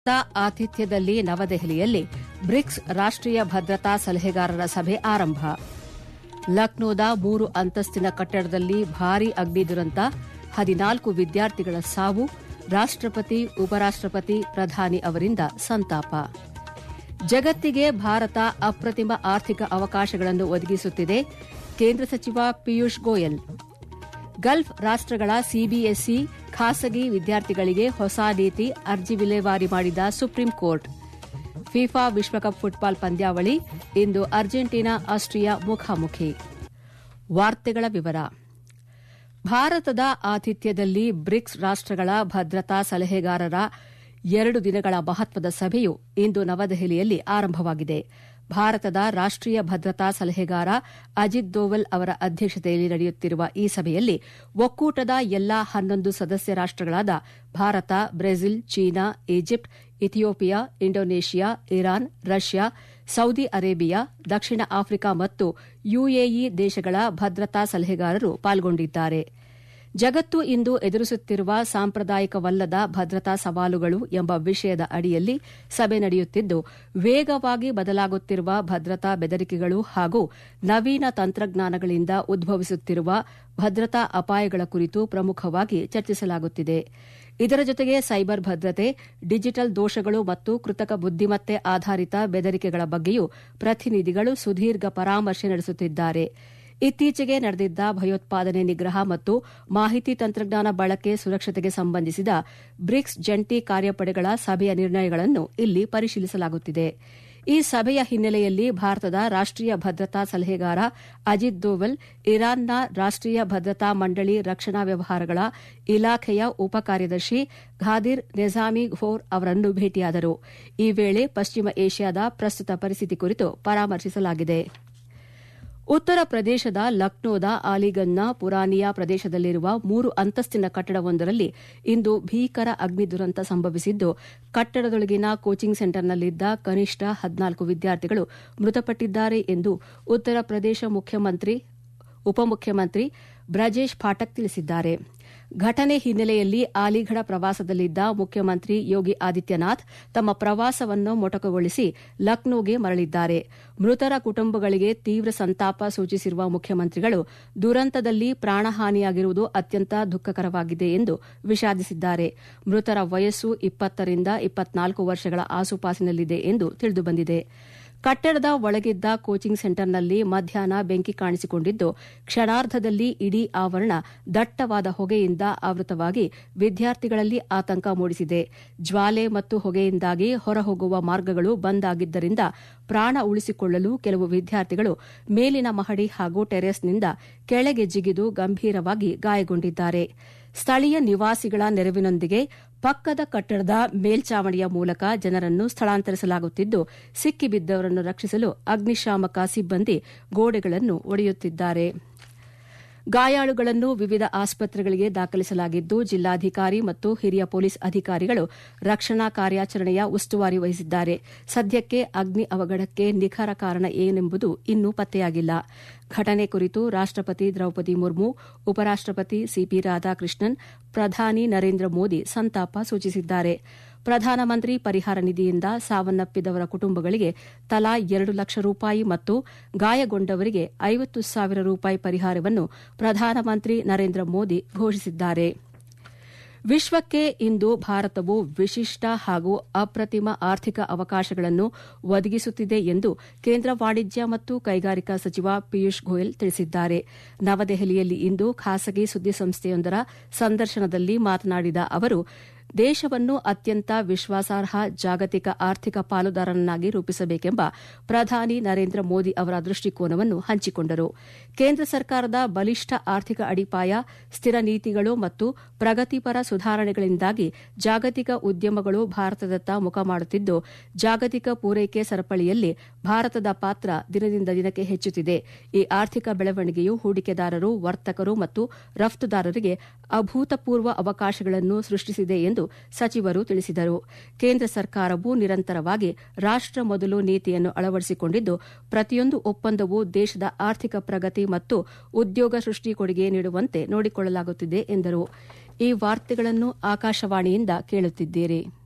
ಆತಿಥ್ಯದಲ್ಲಿ ನವದೆಹಲಿಯಲ್ಲಿ ಬ್ರಿಕ್ಸ್ ರಾಷ್ಟೀಯ ಭದ್ರತಾ ಸಲಹೆಗಾರರ ಸಭೆ ಆರಂಭ ಲಕ್ನೋದ ಮೂರು ಅಂತಸ್ತಿನ ಕಟ್ಟಡದಲ್ಲಿ ಭಾರೀ ಅಗ್ನಿ ದುರಂತ ಹದಿನಾಲ್ಕು ವಿದ್ಯಾರ್ಥಿಗಳ ಸಾವು ರಾಷ್ಟಪತಿ ಉಪರಾಷ್ಟಪತಿ ಪ್ರಧಾನಿ ಅವರಿಂದ ಸಂತಾಪ ಜಗತ್ತಿಗೆ ಭಾರತ ಅಪ್ರತಿಮ ಆರ್ಥಿಕ ಅವಕಾಶಗಳನ್ನು ಒದಗಿಸುತ್ತಿದೆ ಕೇಂದ್ರ ಸಚಿವ ಪಿಯೂಷ್ ಗೋಯಲ್ ಗಲ್ಫ್ ರಾಷ್ಟಗಳ ಸಿಬಿಎಸ್ಇ ಖಾಸಗಿ ವಿದ್ಯಾರ್ಥಿಗಳಿಗೆ ಹೊಸ ನೀತಿ ಅರ್ಜಿ ವಿಲೇವಾರಿ ಮಾಡಿದ ಸುಪ್ರೀಂ ಕೋರ್ಟ್ ಫಿಫಾ ವಿಶ್ವಕಪ್ ಫುಟ್ಬಾಲ್ ಪಂದ್ಯಾವಳಿ ಇಂದು ಅರ್ಜೆಂಟೀನಾ ಆಸ್ಟ್ರಿಯಾ ಮುಖಾಮುಖಿ ವಾರ್ತೆಗಳ ವಿವರ ಭಾರತದ ಆತಿಥ್ಯದಲ್ಲಿ ಬ್ರಿಕ್ಸ್ ರಾಷ್ಟಗಳ ಭದ್ರತಾ ಸಲಹೆಗಾರರ ಎರಡು ದಿನಗಳ ಮಹತ್ವದ ಸಭೆಯು ಇಂದು ನವದೆಹಲಿಯಲ್ಲಿ ಆರಂಭವಾಗಿದೆ ಭಾರತದ ರಾಷ್ಟೀಯ ಭದ್ರತಾ ಸಲಹೆಗಾರ ಅಜಿತ್ ದೋವಲ್ ಅವರ ಅಧ್ಯಕ್ಷತೆಯಲ್ಲಿ ನಡೆಯುತ್ತಿರುವ ಈ ಸಭೆಯಲ್ಲಿ ಒಕ್ಕೂಟದ ಎಲ್ಲಾ ಹನ್ನೊಂದು ಸದಸ್ಯ ರಾಷ್ಟಗಳಾದ Bharat Brazil China Egypt Ethiopia Indonesia Iran Russia Saudi Arabia ದಕ್ಷಿಣ ಆಫ್ರಿಕಾ ಮತ್ತು ಯುಎಇ ದೇಶಗಳ ಭದ್ರತಾ ಸಲಹೆಗಾರರು ಪಾಲ್ಗೊಂಡಿದ್ದಾರೆ ಜಗತ್ತು ಇಂದು ಎದುರಿಸುತ್ತಿರುವ ಸಾಂಪ್ರದಾಯಿಕವಲ್ಲದ ಭದ್ರತಾ ಸವಾಲುಗಳು ಎಂಬ ವಿಷಯದ ಅಡಿಯಲ್ಲಿ ಸಭೆ ನಡೆಯುತ್ತಿದ್ದು ವೇಗವಾಗಿ ಬದಲಾಗುತ್ತಿರುವ ಭದ್ರತಾ ಬೆದರಿಕೆಗಳು ಹಾಗೂ ನವೀನ ತಂತ್ರಜ್ಞಾನಗಳಿಂದ ಉದ್ಭವಿಸುತ್ತಿರುವ ಭದ್ರತಾ ಅಪಾಯಗಳ ಕುರಿತು ಪ್ರಮುಖವಾಗಿ ಚರ್ಚಿಸಲಾಗುತ್ತಿದೆ ಇದರ ಜೊತೆಗೆ ಸೈಬರ್ ಭದ್ರತೆ ಡಿಜಿಟಲ್ ದೋಷಗಳು ಮತ್ತು ಕೃತಕ ಬುದ್ದಿಮತ್ತೆ ಆಧಾರಿತ ಬೆದರಿಕೆಗಳ ಬಗ್ಗೆಯೂ ಪ್ರತಿನಿಧಿಗಳು ಸುದೀರ್ಘ ಪರಾಮರ್ಶೆ ನಡೆಸುತ್ತಿದ್ದಾರೆ ಇತ್ತೀಚೆಗೆ ನಡೆದಿದ್ದ ಭಯೋತ್ಪಾದನೆ ನಿಗ್ರಹ ಮತ್ತು ಮಾಹಿತಿ ತಂತ್ರಜ್ಞಾನ ಬಳಕೆ ಸುರಕ್ಷತೆಗೆ ಸಂಬಂಧಿಸಿದ ಬ್ರಿಕ್ಸ್ ಜಂಟಿ ಕಾರ್ಯಪಡೆಗಳ ಸಭೆಯ ನಿರ್ಣಯಗಳನ್ನು ಇಲ್ಲಿ ಪರಿಶೀಲಿಸಲಾಗುತ್ತಿದೆ ಈ ಸಭೆಯ ಹಿನ್ನೆಲೆಯಲ್ಲಿ ಭಾರತದ ರಾಷ್ಟೀಯ ಭದ್ರತಾ ಸಲಹೆಗಾರ ಅಜಿತ್ ದೋವಲ್ ಇರಾನ್ನ ರಾಷ್ಟೀಯ ಭದ್ರತಾ ಮಂಡಳಿ ರಕ್ಷಣಾ ವ್ಯವಹಾರಗಳ ಇಲಾಖೆಯ ಉಪಕಾರ್ಯದರ್ಶಿ ಘಾದಿರ್ ನೆಜಾಮಿ ಘೋರ್ ಅವರನ್ನು ಭೇಟಿಯಾದರು ಈ ವೇಳೆ ಪಶ್ಚಿಮ ಏಷ್ಯಾದ ಪ್ರಸ್ತುತ ಪರಿಸ್ಥಿತಿ ಕುರಿತು ಪರಾಮರ್ಶಿಸಲಾಗಿದೆ ಉತ್ತರ ಪ್ರದೇಶದ ಲಕ್ನೋದ ಅಲಿಗಂಜ್ನ ಪುರಾನಿಯಾ ಪ್ರದೇಶದಲ್ಲಿರುವ ಮೂರು ಅಂತಸ್ತಿನ ಕಟ್ಟಡವೊಂದರಲ್ಲಿ ಇಂದು ಭೀಕರ ಅಗ್ನಿ ದುರಂತ ಸಂಭವಿಸಿದ್ದು ಕಟ್ಟಡದೊಳಗಿನ ಕೋಚಿಂಗ್ ಸೆಂಟರ್ನಲ್ಲಿದ್ದ ಕನಿಷ್ಠ ಹದಿನಾಲ್ಕು ವಿದ್ಯಾರ್ಥಿಗಳು ಮೃತಪಟ್ಟಿದ್ದಾರೆ ಎಂದು ಉತ್ತರ ಪ್ರದೇಶ ಮುಖ್ಯಮಂತ್ರಿ ಉಪಮುಖ್ಯಮಂತ್ರಿ ಬ್ರಜೇಶ್ ಪಾಠಕ್ ತಿಳಿಸಿದ್ದಾರೆ ಘಟನೆ ಹಿನ್ನೆಲೆಯಲ್ಲಿ ಆಲಿಘಡ ಪ್ರವಾಸದಲ್ಲಿದ್ದ ಮುಖ್ಯಮಂತ್ರಿ ಯೋಗಿ ಆದಿತ್ಯನಾಥ್ ತಮ್ಮ ಪ್ರವಾಸವನ್ನು ಮೊಟಕುಗೊಳಿಸಿ ಲಕ್ನೋಗೆ ಮರಳಿದ್ದಾರೆ ಮೃತರ ಕುಟುಂಬಗಳಿಗೆ ತೀವ್ರ ಸಂತಾಪ ಸೂಚಿಸಿರುವ ಮುಖ್ಯಮಂತ್ರಿಗಳು ದುರಂತದಲ್ಲಿ ಪ್ರಾಣಹಾನಿಯಾಗಿರುವುದು ಅತ್ಯಂತ ದುಃಖಕರವಾಗಿದೆ ಎಂದು ವಿಷಾದಿಸಿದ್ದಾರೆ ಮೃತರ ವಯಸ್ಸು ಇಪ್ಪತ್ತರಿಂದ ಇಪ್ಪತ್ನಾಲ್ಕು ವರ್ಷಗಳ ಆಸುಪಾಸಿನಲ್ಲಿದೆ ಎಂದು ತಿಳಿದುಬಂದಿದೆ ಕಟ್ಟಡದ ಒಳಗಿದ್ದ ಕೋಚಿಂಗ್ ಸೆಂಟರ್ನಲ್ಲಿ ಮಧ್ಯಾಹ್ನ ಬೆಂಕಿ ಕಾಣಿಸಿಕೊಂಡಿದ್ದು ಕ್ಷಣಾರ್ಧದಲ್ಲಿ ಇಡೀ ಆವರಣ ದಟ್ಟವಾದ ಹೊಗೆಯಿಂದ ಆವೃತವಾಗಿ ವಿದ್ಯಾರ್ಥಿಗಳಲ್ಲಿ ಆತಂಕ ಮೂಡಿಸಿದೆ ಜ್ವಾಲೆ ಮತ್ತು ಹೊಗೆಯಿಂದಾಗಿ ಹೊರಹೋಗುವ ಮಾರ್ಗಗಳು ಬಂದ್ ಆಗಿದ್ದರಿಂದ ಪ್ರಾಣ ಉಳಿಸಿಕೊಳ್ಳಲು ಕೆಲವು ವಿದ್ಯಾರ್ಥಿಗಳು ಮೇಲಿನ ಮಹಡಿ ಹಾಗೂ ಟೆರೆಸ್ನಿಂದ ಕೆಳಗೆ ಜಿಗಿದು ಗಂಭೀರವಾಗಿ ಗಾಯಗೊಂಡಿದ್ದಾರೆ ಸ್ಥಳೀಯ ನಿವಾಸಿಗಳ ನೆರವಿನೊಂದಿಗೆ ಪಕ್ಕದ ಕಟ್ಟಡದ ಮೇಲ್ಚಾವಣಿಯ ಮೂಲಕ ಜನರನ್ನು ಸ್ಥಳಾಂತರಿಸಲಾಗುತ್ತಿದ್ದು ಸಿಕ್ಕಿಬಿದ್ದವರನ್ನು ರಕ್ಷಿಸಲು ಅಗ್ನಿಶಾಮಕ ಸಿಬ್ಬಂದಿ ಗೋಡೆಗಳನ್ನು ಒಡೆಯುತ್ತಿದ್ದಾರೆ ಗಾಯಾಳುಗಳನ್ನು ವಿವಿಧ ಆಸ್ಪತ್ರೆಗಳಿಗೆ ದಾಖಲಿಸಲಾಗಿದ್ದು ಜಿಲ್ಲಾಧಿಕಾರಿ ಮತ್ತು ಹಿರಿಯ ಪೊಲೀಸ್ ಅಧಿಕಾರಿಗಳು ರಕ್ಷಣಾ ಕಾರ್ಯಾಚರಣೆಯ ಉಸ್ತುವಾರಿ ವಹಿಸಿದ್ದಾರೆ ಸದ್ಯಕ್ಕೆ ಅಗ್ನಿ ಅವಘಡಕ್ಕೆ ನಿಖರ ಕಾರಣ ಏನೆಂಬುದು ಇನ್ನೂ ಪತ್ತೆಯಾಗಿಲ್ಲ ಘಟನೆ ಕುರಿತು ರಾಷ್ಟಪತಿ ದ್ರೌಪದಿ ಮುರ್ಮು ಉಪರಾಷ್ಟಪತಿ ಸಿಪಿ ರಾಧಾಕೃಷ್ಣನ್ ಪ್ರಧಾನಿ ನರೇಂದ್ರ ಮೋದಿ ಸಂತಾಪ ಸೂಚಿಸಿದ್ದಾರೆ ಪ್ರಧಾನಮಂತ್ರಿ ಪರಿಹಾರ ನಿಧಿಯಿಂದ ಸಾವನ್ನಪ್ಪಿದವರ ಕುಟುಂಬಗಳಿಗೆ ತಲಾ ಎರಡು ಲಕ್ಷ ರೂಪಾಯಿ ಮತ್ತು ಗಾಯಗೊಂಡವರಿಗೆ ಐವತ್ತು ಸಾವಿರ ರೂಪಾಯಿ ಪರಿಹಾರವನ್ನು ಪ್ರಧಾನಮಂತ್ರಿ ನರೇಂದ್ರ ಮೋದಿ ಘೋಷಿಸಿದ್ದಾರೆ ವಿಶ್ವಕ್ಕೆ ಇಂದು ಭಾರತವು ವಿಶಿಷ್ಟ ಹಾಗೂ ಅಪ್ರತಿಮ ಆರ್ಥಿಕ ಅವಕಾಶಗಳನ್ನು ಒದಗಿಸುತ್ತಿದೆ ಎಂದು ಕೇಂದ್ರ ವಾಣಿಜ್ಯ ಮತ್ತು ಕೈಗಾರಿಕಾ ಸಚಿವ ಪಿಯೂಷ್ ಗೋಯಲ್ ತಿಳಿಸಿದ್ದಾರೆ ನವದೆಹಲಿಯಲ್ಲಿ ಇಂದು ಖಾಸಗಿ ಸುದ್ದಿಸಂಸ್ಥೆಯೊಂದರ ಸಂದರ್ಶನದಲ್ಲಿ ಮಾತನಾಡಿದ ಅವರು ದೇಶವನ್ನು ಅತ್ಯಂತ ವಿಶ್ವಾಸಾರ್ಹ ಜಾಗತಿಕ ಆರ್ಥಿಕ ಪಾಲುದಾರನನ್ನಾಗಿ ರೂಪಿಸಬೇಕೆಂಬ ಪ್ರಧಾನಿ ನರೇಂದ್ರ ಮೋದಿ ಅವರ ದೃಷ್ಟಿಕೋನವನ್ನು ಹಂಚಿಕೊಂಡರು ಕೇಂದ್ರ ಸರ್ಕಾರದ ಬಲಿಷ್ಠ ಆರ್ಥಿಕ ಅಡಿಪಾಯ ಸ್ಥಿರ ನೀತಿಗಳು ಮತ್ತು ಪ್ರಗತಿಪರ ಸುಧಾರಣೆಗಳಿಂದಾಗಿ ಜಾಗತಿಕ ಉದ್ಯಮಗಳು ಭಾರತದತ್ತ ಮುಖ ಮಾಡುತ್ತಿದ್ದು ಜಾಗತಿಕ ಪೂರೈಕೆ ಸರಪಳಿಯಲ್ಲಿ ಭಾರತದ ಪಾತ್ರ ದಿನದಿಂದ ದಿನಕ್ಕೆ ಹೆಚ್ಚುತ್ತಿದೆ ಈ ಆರ್ಥಿಕ ಬೆಳವಣಿಗೆಯು ಹೂಡಿಕೆದಾರರು ವರ್ತಕರು ಮತ್ತು ರಫ್ತುದಾರರಿಗೆ ಅಭೂತಪೂರ್ವ ಅವಕಾಶಗಳನ್ನು ಸೃಷ್ಟಿಸಿದೆ ಎಂದು ಸಚಿವರು ತಿಳಿಸಿದರು ಕೇಂದ್ರ ಸರ್ಕಾರವು ನಿರಂತರವಾಗಿ ರಾಷ್ಟ ಮೊದಲು ನೀತಿಯನ್ನು ಅಳವಡಿಸಿಕೊಂಡಿದ್ದು ಪ್ರತಿಯೊಂದು ಒಪ್ಪಂದವೂ ದೇಶದ ಆರ್ಥಿಕ ಪ್ರಗತಿ ಮತ್ತು ಉದ್ಯೋಗ ಸೃಷ್ಟಿ ಕೊಡುಗೆ ನೀಡುವಂತೆ ನೋಡಿಕೊಳ್ಳಲಾಗುತ್ತಿದೆ ಎಂದರು ಈ ವಾರ್ತೆಗಳನ್ನು ಆಕಾಶವಾಣಿಯಿಂದ ಕೇಳುತ್ತಿದ್ದೀರಿ